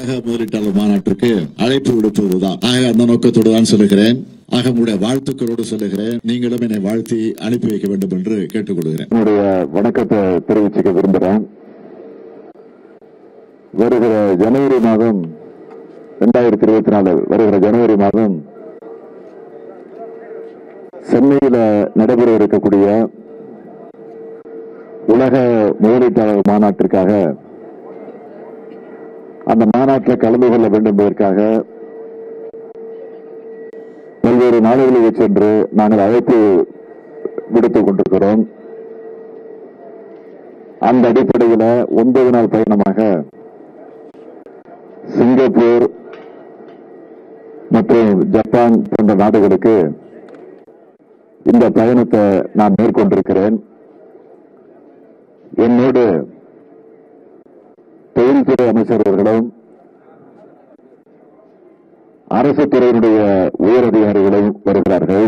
உலக முதலீட்டாளர் மாநாட்டிற்கு அழைப்பு விடுப்பதுதான் ஆக அந்த நோக்கத்தோடு தான் சொல்லுகிறேன் ஆக உங்களுடைய வாழ்த்துக்களோடு சொல்லுகிறேன் நீங்களும் என்னை வாழ்த்தி அனுப்பி வைக்க வேண்டும் என்று கேட்டுக்கொள்கிறேன் என்னுடைய வணக்கத்தை தெரிவிச்சுக்க விரும்புகிறேன் வருகிற ஜனவரி மாதம் ரெண்டாயிரத்தி இருபத்தி நாலு வருகிற ஜனவரி மாதம் சென்னையில நடைபெற இருக்கக்கூடிய உலக முதலீட்டாளர் மாநாட்டிற்காக அந்த மாநாட்டில் கலந்து கொள்ள வேண்டும் என்பதற்காக பல்வேறு நாடுகளுக்கு சென்று நாங்கள் அழைப்பு விடுத்துக் கொண்டிருக்கிறோம் அந்த அடிப்படையில் ஒன்பது நாள் பயணமாக சிங்கப்பூர் மற்றும் ஜப்பான் போன்ற நாடுகளுக்கு இந்த பயணத்தை நான் மேற்கொண்டிருக்கிறேன் என்னோடு தொழில்துறை அமைச்சர் அவர்களும் அரசு துறையினுடைய உயரதிகாரிகளும் வருகிறார்கள்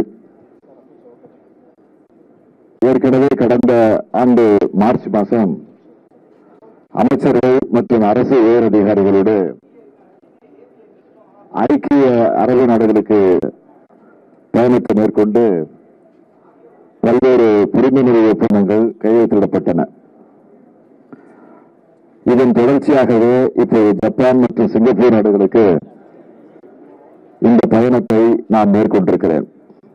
ஏற்கனவே கடந்த ஆண்டு மார்ச் மாதம் அமைச்சர்கள் மற்றும் அரசு உயரதிகாரிகளோடு ஐக்கிய அரபு நாடுகளுக்கு பயணத்தை மேற்கொண்டு பல்வேறு புரிந்துணர்வு ஒப்பந்தங்கள் கையெழுத்திடப்பட்டன இதன் தொடர்ச்சியாகவே இப்போது ஜப்பான் மற்றும் சிங்கப்பூர் நாடுகளுக்கு இந்த பயணத்தை நான் மேற்கொண்டிருக்கிறேன்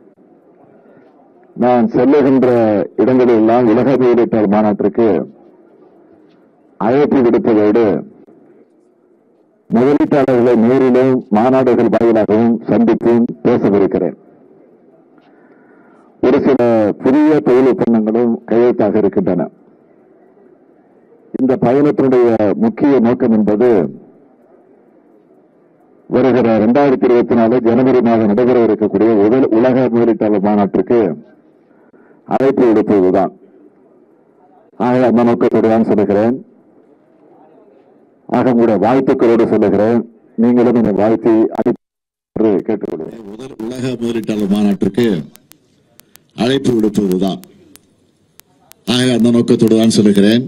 நான் செல்லுகின்ற இடங்களெல்லாம் உலக முதலீட்டாளர் மாநாட்டிற்கு அழைப்பு விடுப்பதோடு முதலீட்டாளர்களை நேரிலும் மாநாடுகள் வாயிலாகவும் சந்தித்தும் பேசவிருக்கிறேன் ஒரு சில புதிய தொழில் ஒப்பந்தங்களும் கையெழுத்தாக இருக்கின்றன இந்த பயணத்தினுடைய முக்கிய நோக்கம் என்பது வருகிற இரண்டாயிரத்தி இருபத்தி நாலு ஜனவரி மாதம் நடைபெற இருக்கக்கூடிய உதல்- உலக முதலீட்டாளர் மாநாட்டிற்கு அழைப்பு விடுப்பதுதான் ஆக அந்த நோக்கத்தோடு தான் சொல்லுகிறேன் ஆக உங்களுடைய வாழ்த்துக்களோடு சொல்லுகிறேன் நீங்களும் என்னை வாழ்த்தி அனுப்பி என்று கேட்டுக்கொள்கிறேன் முதல் உலக முதலீட்டாளர் மாநாட்டிற்கு அழைப்பு விடுப்பதுதான் ஆக அந்த நோக்கத்தோடு தான் சொல்லுகிறேன்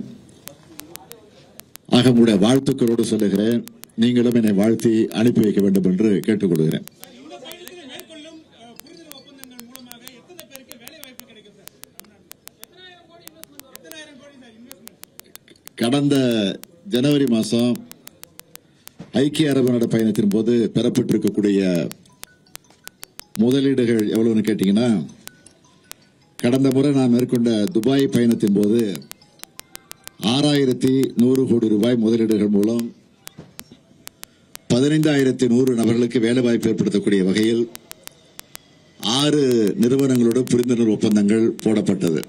ஆக உங்களுடைய வாழ்த்துக்களோடு சொல்லுகிறேன் நீங்களும் என்னை வாழ்த்தி அனுப்பி வைக்க வேண்டும் என்று கேட்டுக்கொள்கிறேன் இந்த பயணத்தினை மேற்கொள்ளும் அஹ், புரிந்துணர்வு ஒப்பந்தங்கள் மூலமாக எத்தனை பேருக்கு வேலை வாய்ப்பு கிடைக்கும் சார் எத்தனாயிரம் கோடி எத்தனாயிரம் கோடி சார் இன்வெஸ்ட்மெண்ட் கடந்த ஜனவரி மாதம் ஐக்கிய அரபு நாடு பயணத்தின் போது பெறப்பட்டிருக்கக்கூடிய முதலீடுகள் எவ்வளவுன்னு கேட்டீங்கன்னா கடந்த முறை நான் மேற்கொண்ட துபாய் பயணத்தின் போது ஆறாயிரத்தி நூறு கோடி ரூபாய் முதலீடுகள் மூலம் பதினைந்தாயிரத்தி நூறு நபர்களுக்கு வேலைவாய்ப்பு ஏற்படுத்தக்கூடிய வகையில் ஆறு நிறுவனங்களோடு புரிந்துணர்வு ஒப்பந்தங்கள் போடப்பட்டது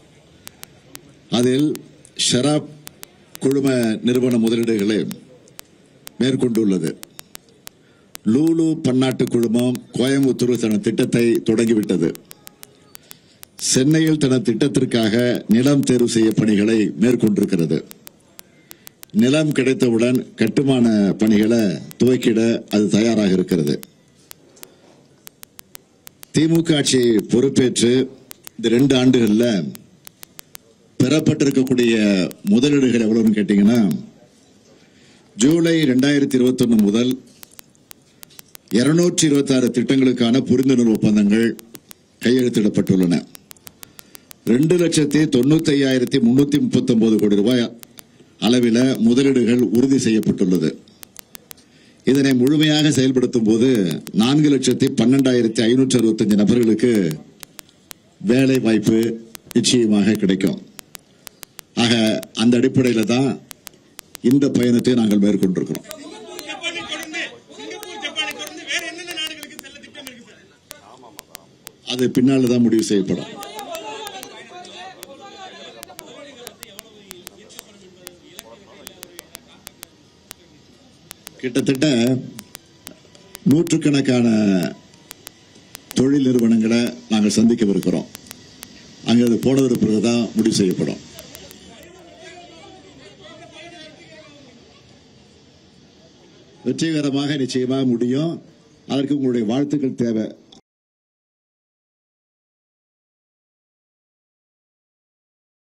அதில் ஷராப் குழும நிறுவன முதலீடுகளை மேற்கொண்டுள்ளது லூலு பன்னாட்டு குழுமம் கோயம்புத்தூர் தனது திட்டத்தை தொடங்கிவிட்டது சென்னையில் தனது திட்டத்திற்காக நிலம் தேர்வு செய்ய பணிகளை மேற்கொண்டிருக்கிறது நிலம் கிடைத்தவுடன் கட்டுமான பணிகளை துவக்கிட அது தயாராக இருக்கிறது திமுக ஆட்சி பொறுப்பேற்று இந்த ரெண்டு ஆண்டுகளில் பெறப்பட்டிருக்கக்கூடிய முதலீடுகள் எவ்வளவுன்னு கேட்டீங்கன்னா ஜூலை ரெண்டாயிரத்தி இருபத்தொன்னு முதல் இருநூற்றி இருபத்தாறு திட்டங்களுக்கான புரிந்துணர்வு ஒப்பந்தங்கள் கையெழுத்திடப்பட்டுள்ளன ரெண்டு லட்சத்தி தொண்ணூத்தி ஐயாயிரத்தி முன்னூத்தி முப்பத்தி ஒன்பது கோடி ரூபாய் அளவில் முதலீடுகள் உறுதி செய்யப்பட்டுள்ளது இதனை முழுமையாக செயல்படுத்தும் போது நான்கு லட்சத்தி பன்னெண்டாயிரத்தி ஐநூற்றி அறுபத்தஞ்சு நபர்களுக்கு வேலை வாய்ப்பு நிச்சயமாக கிடைக்கும் ஆக அந்த அடிப்படையில் தான் இந்த பயணத்தை நாங்கள் மேற்கொண்டிருக்கிறோம் சிங்கப்பூர் ஜப்பானை தொடர்ந்து சிங்கப்பூர் ஜப்பானை தொடர்ந்து வேற என்னென்ன நாடுகளுக்கு செல்ல திட்டம் இருக்கு சார் அது பின்னால் தான் முடிவு செய்யப்படும் கிட்டத்தட்ட நூற்றுக்கணக்கான தொழில் நிறுவனங்களை நாங்கள் சந்திக்கவிருக்கிறோம் அங்கே அது போனதற்கு பிறகு தான் முடிவு செய்யப்படும் வெற்றிகரமாக நிச்சயமாக முடியும் அதற்கு உங்களுடைய வாழ்த்துக்கள் தேவை